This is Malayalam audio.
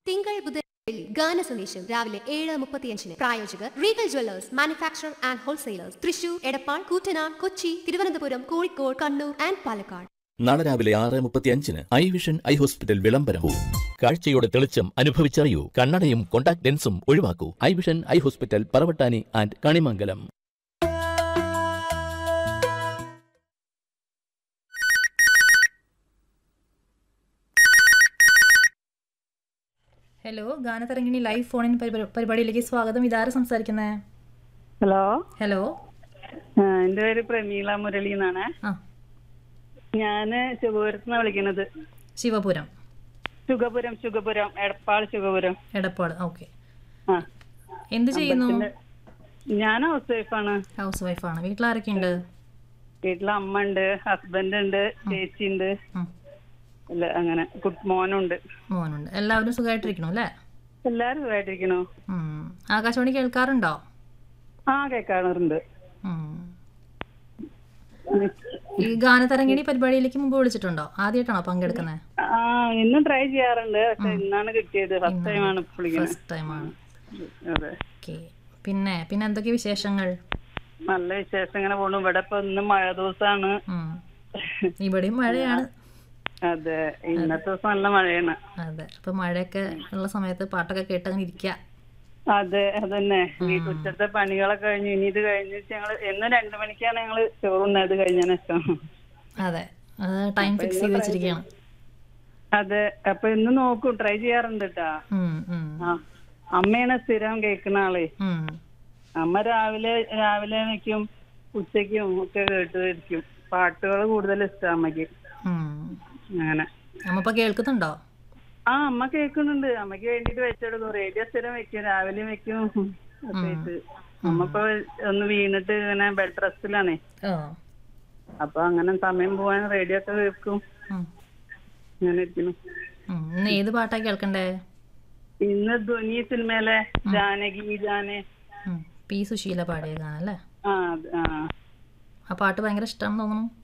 തിങ്കൾ ബുധൻ വെള്ളി ഗാന സന്ദേശം രാവിലെ ഏഴ് മുപ്പത്തിയഞ്ചിന് പ്രായോജകർ regal jewellers manufacture and wholesalers Thrissur Edappal Koottanad Kochi Thiruvananthapuram Kozhikode Kannur and Palakkad നാളെ രാവിലെ ആറ് മുപ്പത്തിയഞ്ചിന് ഐ വിഷൻ ഐ ഹോസ്പിറ്റൽ വിളംബരവും കാഴ്ചയുടെ തെളിച്ചം അനുഭവിച്ചറിയൂ കണ്ണടയും കോണ്ടാക്ട് ലെൻസും ഒഴിവാക്കൂ eye vision eye hospital Paravattani and Kanimangalam hello Ganatharangini live phone in പരിപാ- പരിപാടിയിലേക്ക് സ്വാഗതം ഇതാര് സംസാരിക്കുന്നേ ഹലോ ഹലോ ആ, എന്റെ പേര് പ്രമീള മുരളി എന്നാണ് ആ ഞാന് ശുഭപുരത്തുനിന്ന് വിളിക്കുന്നത് ശിവപുരം ശുഗപുരം ശുഗപുരം എടപ്പാൾ ശുഗപുരം എടപ്പാട് ഓക്കെ ആ എന്ത് ചെയ്യുന്നു ഞാൻ ഹൗസ് വൈഫാണ് ഹൗസ് വൈഫാണ് വീട്ടിൽ ആരൊക്കെയുണ്ട് വീട്ടില് അമ്മ ഉണ്ട് ഹസ്ബൻഡ് ഉണ്ട് ചേച്ചി ഉണ്ട് ഉം. അല്ല അങ്ങനെ കുട്ട് മോനുണ്ട് മോനുണ്ട് എല്ലാവരും സുഖമായിട്ടിരിക്കണു അല്ലേ എല്ലാരും സുഖമായിട്ടിരിക്കണു ഉം. ആകാശവാണി കേൾക്കാറുണ്ടോ ആ കേൾക്കാറുണ്ട് ഉം. ഈ ഗാനതരംഗിണി പരിപാടിയിലേക്ക് മുമ്പ് വിളിച്ചിട്ടുണ്ടോ ആദ്യമായിട്ടാണോ പങ്കെടുക്കുന്നത് ആ ഇന്നും ട്രൈ ചെയ്യാറുണ്ട് പക്ഷെ ഇന്നാണ് കിട്ടിയത് ഫസ്റ്റ് ടൈമാണ് വിളിക്കുന്നത് ഫസ്റ്റ് ടൈമാണ് അതെ ഓക്കെ പിന്നെ പിന്നെ എന്തൊക്കെ വിശേഷങ്ങൾ നല്ല വിശേഷം ഇങ്ങനെ പോണു ഇവിടെ ഇപ്പൊ ഇന്ന് മഴ ദിവസമാണ് ഉം. ഇവിടെയും മഴയാണ് അതെ ഇന്നത്തെ ദിവസം നല്ല മഴയാണ് അതെ അപ്പൊ മഴയൊക്കെ ഉള്ള സമയത്ത് പാട്ടൊക്കെ കേട്ട് അങ്ങനെ ഇരിക്കുക അതെ അതന്നെ ഈ ഉച്ചത്തെ പണികളൊക്കെ കഴിഞ്ഞു ഇനി ഇത് കഴിഞ്ഞ് ഞങ്ങള് എന്നും രണ്ടു മണിക്കാണ് ഞങ്ങള് ചോറുണ്ണത് കഴിഞ്ഞതിന് ശേഷം അതെ അത് ടൈം ഫിക്സ് ചെയ്ത് വെച്ചിരിക്കുകയാണ് അതെ അപ്പൊ ഇന്ന് നോക്കും ട്രൈ ചെയ്യാറുണ്ട് കേട്ടാ ഉം, ഉം, ആ അമ്മയാണ് സ്ഥിരം കേൾക്കുന്ന ആളെ ഉം. അമ്മ രാവിലെ രാവിലെ വെക്കും ഉച്ചയ്ക്കും ഒക്കെ കേട്ട് ഇരിക്കും പാട്ടുകൾ കൂടുതൽ ഇഷ്ടം അമ്മയ്ക്ക് ഉം. അങ്ങനെ അമ്മ ഇപ്പൊ കേൾക്കുന്നുണ്ടോ ആ അമ്മ കേൾക്കുന്നുണ്ട് അമ്മയ്ക്ക് വേണ്ടിട്ട് വെച്ചെടുക്കും റേഡിയോ സ്ഥിരം വെക്കും രാവിലെ വെക്കും ഒക്കെ ആയിട്ട് അമ്മ ഇപ്പൊ ഒന്ന് വീണിട്ട് ഇങ്ങനെ ബെഡ് റെസ്റ്റിലാണേ ഓ അപ്പൊ അങ്ങനെ സമയം പോവാൻ റേഡിയോ ഒക്കെ കേൾക്കും ഉം, അങ്ങനെ ഇരിക്കുന്നു ഉം. ഇന്ന് ഏത് പാട്ടാ കേൾക്കണ്ടേ ഇന്ന് ധ്വനി സിനിമയിലെ ജാനകി ജാനെ ഉം. പി സുശീല പാടിയ ഗാനം അല്ലേ ആ അത് ആ ആ പാട്ട് ഭയങ്കര ഇഷ്ടമാണെന്ന് തോന്നുന്നു